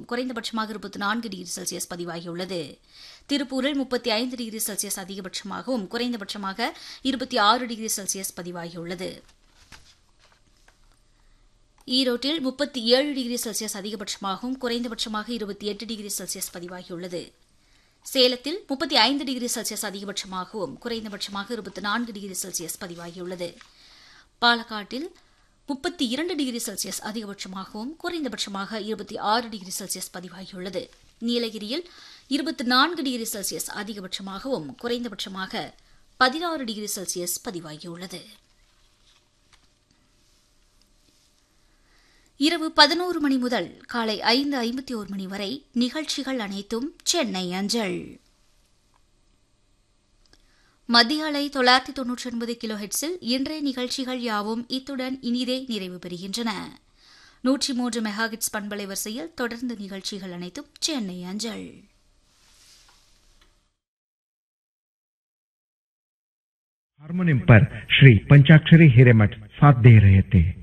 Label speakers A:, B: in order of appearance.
A: குறைந்தபட்சமாக இருபத்தி நான்கு டிகிரி செல்சியஸ் பதிவாகியுள்ளது திருப்பூரில் முப்பத்தி ஐந்து டிகிரி செல்சியஸ் அதிகபட்சமாகவும் குறைந்தபட்சமாக இருபத்தி ஆறு டிகிரி செல்சியஸ் பதிவாகியுள்ளது ஈரோட்டில் முப்பத்தி ஏழு டிகிரி செல்சியஸ் அதிகபட்சமாகவும் குறைந்தபட்சமாக இருபத்தி எட்டு டிகிரி செல்சியஸ் பதிவாகியுள்ளது சேலத்தில் முப்பத்தி ஐந்து டிகிரி செல்சியஸ் அதிகபட்சமாகவும் குறைந்தபட்சமாக இருபத்தி நான்கு டிகிரி செல்சியஸ் பதிவாகியுள்ளது பாலக்காட்டில் முப்பத்தி இரண்டு டிகிரி செல்சியஸ் அதிகபட்சமாகவும் குறைந்தபட்சமாக இருபத்தி ஆறு டிகிரி செல்சியஸ் பதிவாகியுள்ளது நீலகிரியில் இருபத்தி நான்கு டிகிரி செல்சியஸ் அதிகபட்சமாகவும் குறைந்தபட்சமாக பதினாறு டிகிரி செல்சியஸ் பதிவாகியுள்ளது இரவு பதினோரு மணி முதல் காலை ஐந்து ஐம்பத்தி ஓரு மணி வரை நிகழ்ச்சிகள் அனைத்தும் சென்னை அஞ்சல் மத்திய அலை தொள்ளாயிரத்தி தொன்னூற்றி ஒன்பது கிலோ ஹெட்ஸில் இன்றைய நிகழ்ச்சிகள் யாவும் இத்துடன் இனிதே நிறைவு பெறுகின்றன நூற்றி மூன்று மெகாஹிட்ஸ் பண்பலை வரிசையில் தொடர்ந்து நிகழ்ச்சிகள் அனைத்தும் சென்னை அஞ்சல்
B: हारमोनियम पर श्री पंचाक्षरी हिरेमठ साथ दे रहे थे